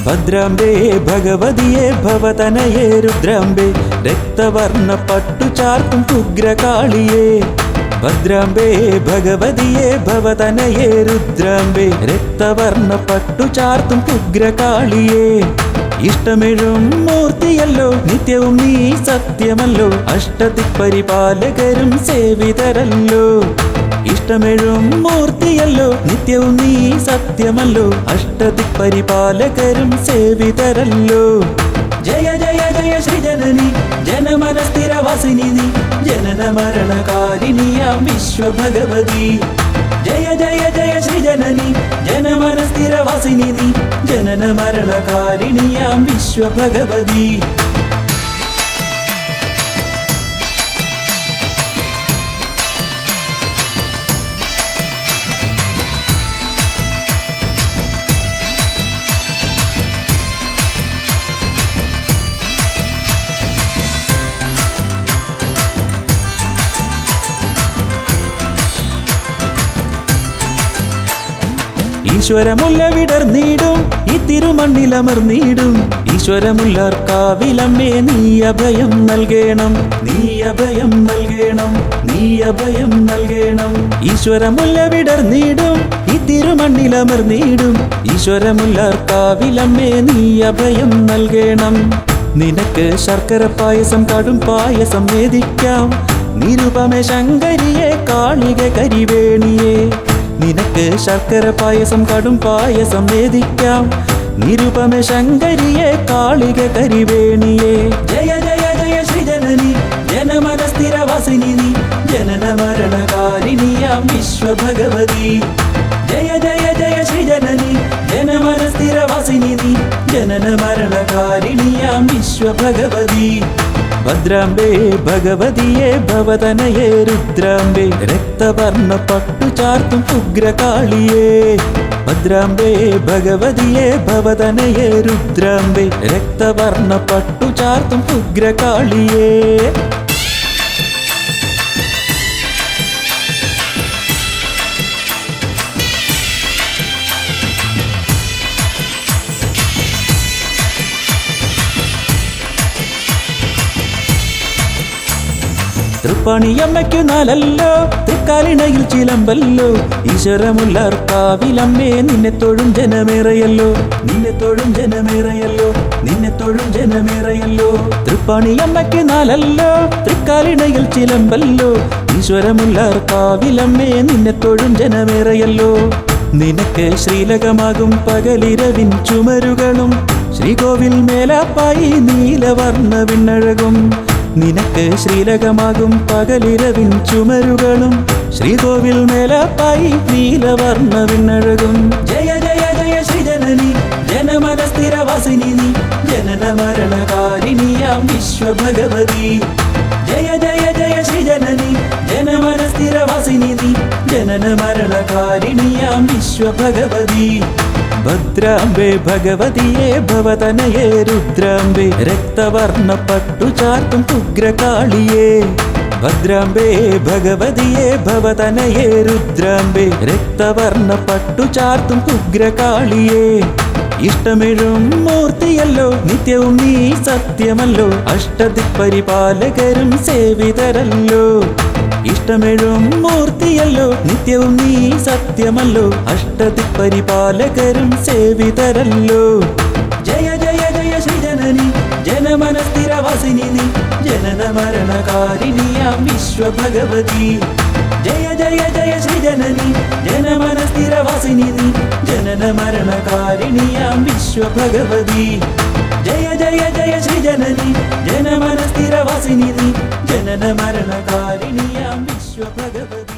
ഭദ്രാംബേ ഭഗവതിയെ ഭവതനയേ രുദ്രാംബേ രക്തവർണ്ണ പട്ടു ചാർത്തും ഉഗ്രകാളിയേ ഭദ്രാംബേ ഭഗവതിയെ ഭവതനയേ രുദ്രാംബേ രക്തവർണ്ണ പട്ടു ചാർത്തും ഉഗ്രകാളിയേ ഇഷ്ടമെഴും മൂർത്തിയല്ലോ നിത്യവും നീ സത്യമല്ലോ അഷ്ടദിക്പരിപാലകരും സേവിതരല്ലോ ഇഷ്ടമെഴും മൂർത്തിയല്ലോ നിത്യവും നീ സത്യമല്ലോ അഷ്ടദിക്പരിപാലകരും സേവിതരല്ലോ ജയ ജയ ജയ ശ്രീജനനി ജനമന സ്ഥിരവാസിനി നീ ജനന മരണകാരിണിയാം വിശ്വഭഗവതി ജയ ജയ ജയ ശ്രീജനനി ജനമന സ്ഥിരവാസിനി നീ ജനന മരണകാരിണിയാം വിശ്വഭഗവതി ഈശ്വരമുല്ല വിടർന്നീടും ഈ തിരുമണ്ണിലമർന്നീടും ഈശ്വരമുല്ലാർക്കാവിലമ്മേ നീ അഭയം നൽകണം നീ അഭയം നൽകണം നീ അഭയം നൽകണം ഈശ്വരമുല്ല വിടർന്നീടും ഈ തിരുമണ്ണിലമർന്നീടും ഈശ്വരമുല്ലാർക്കാവിലമ്മേ നീ അഭയം നൽകണം നിനക്ക് ശർക്കര പായസം കടും പായസം വേദിക്കാം നിരുപമ ശങ്കരിയെ കാളിക കരിവേണിയെ നിനക്ക് ശർക്കര പായസം കടും പായസം വേദിക്കാം നിരുപമ ശങ്കരിയെ കാളിക കരിവേണിയെ ജയ ജയ ജയ ശ്രീജനനി ജനമന സ്ഥിരവാസിനി നീ ജനന മരണകാരിണിയാം വിശ്വഭഗവതി ജയ ജയ ജയ ശ്രീജനനി ജനമന സ്ഥിരവാസിനി നീ ജനന മരണകാരിണിയാം വിശ്വഭഗവതി ഭദ്രാംബേ ഭഗവതിയെ ഭവതനയേ രുദ്രാംബേ രക്തവർണ്ണ പട്ടു ചാർത്തും ഉഗ്രകാളിയേ ഭദ്രാംബേ ഭഗവതിയെ ഭവതനയേ രുദ്രാംബേ രക്തവർണ്ണ പട്ടു ചാർത്തും ഉഗ്രകാളിയേ തൃപ്പണിയമ്മയ്ക്കു നാലല്ലോ തൃക്കാലിണയിൽ ചിലമ്പല്ലോ ഈശ്വരമുല്ലാർക്കാവിലമ്മേ നിന്നെ തൊഴും ജനമേറയല്ലോ നിന്നെ തൊഴും ജനമേറയല്ലോ നിന്നെ തൊഴും ജനമേറയല്ലോ തൃപ്പണിയമ്മയ്ക്ക് നാലല്ലോ തൃക്കാലിണയിൽ ചിലമ്പല്ലോ ഈശ്വരമുല്ലാർക്കാവിലമ്മേ നിന്നെ തൊഴും ജനമേറയല്ലോ നിനക്ക് ശ്രീലകമാകും പകലിരവിൻ ചുമരുകളും ശ്രീകോവിൽ മേലാപ്പായി നീലവർണ്ണ വിണ്ണഴകും നിനക്ക് ശ്രീലകമാകും പകലിരവിൻ ചുമരുകളും ശ്രീകോവിൽ മേലാപ്പായി നീലവർണ്ണ വിണ്ണഴകും ജയ ജയ ജയ ശ്രീജനനി ജനമന സ്ഥിരവാസിനി നീ ജനന മരണകാരിണിയാം വിശ്വഭഗവതി ജയ ജയ ജയ ശ്രീജനനി ജനമന സ്ഥിരവാസിനി നീ ജനന മരണകാരിണിയാം വിശ്വഭഗവതി ഭദ്രാംബേ ഭഗവതിയെ ഭവതനയേ രുദ്രാംബേ രക്തവർണ്ണ പട്ടു ചാർത്തും ഉഗ്രകാളിയേ ഭദ്രാംബേ ഭഗവതിയെ ഭവതനയേ രുദ്രാംബേ രക്തവർണ്ണ പട്ടു ചാർത്തും ഉഗ്രകാളിയേ ഇഷ്ടമെഴും മൂർത്തിയല്ലോ നിത്യവും നീ സത്യമല്ലോ അഷ്ടദിക്പരിപാലകരും സേവിതരല്ലോ ഇഷ്ടമെഴും മൂർത്തിയല്ലോ നിത്യവും നീ സത്യമല്ലോ അഷ്ടദിക്പരിപാലകരും സേവിതരല്ലോ ജയ ജയ ജയ ശ്രീജനനി ജനമന സ്ഥിരവാസിനി നീ ജനന മരണകാരിണിയാം വിശ്വഭഗവതി ജയ ജയ ജയ ശ്രീജനനി ജനമന സ്ഥിരവാസിനി നീ ജനന മരണകാരിണിയാം വിശ്വഭഗവതി ജയ ജയ ജയ ശ്രീജനനി ജനമന സ്ഥിരവാസിനി നീ ജനന മരണകാരിണിയാം വിശ്വഭഗവതി